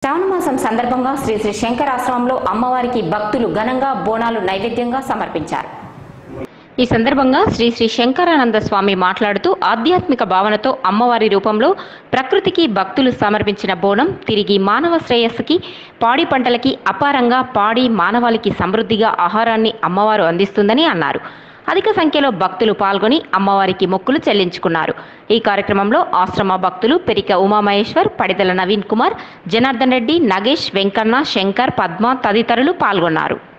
శ్రావణ మాసం సందర్భంగా శ్రీ శ్రీ శంకరాశ్రమంలో అమ్మవారికి భక్తులు ఘనంగా బోనాలు నైవేద్యంగా సమర్పించారు ఈ సందర్భంగా శ్రీ శ్రీ శంకరానంద స్వామి మాట్లాడుతూ ఆధ్యాత్మిక భావనతో అమ్మవారి రూపంలో ప్రకృతికి భక్తులు సమర్పించిన బోనం తిరిగి మానవ శ్రేయస్సుకి పాడి పంటలకి అపారంగా పాడి మానవాళికి సమృద్ధిగా ఆహారాన్ని అమ్మవారు అందిస్తుందని అన్నారు అధిక సంఖ్యలో భక్తులు పాల్గొని అమ్మవారికి మొక్కులు చెల్లించుకున్నారు ఈ కార్యక్రమంలో ఆశ్రమ భక్తులు పెరిక ఉమామహేశ్వర్ పడిదల నవీన్ కుమార్ జనార్దన్ రెడ్డి నగేష్ వెంకన్న శంకర్ పద్మ తదితరులు పాల్గొన్నారు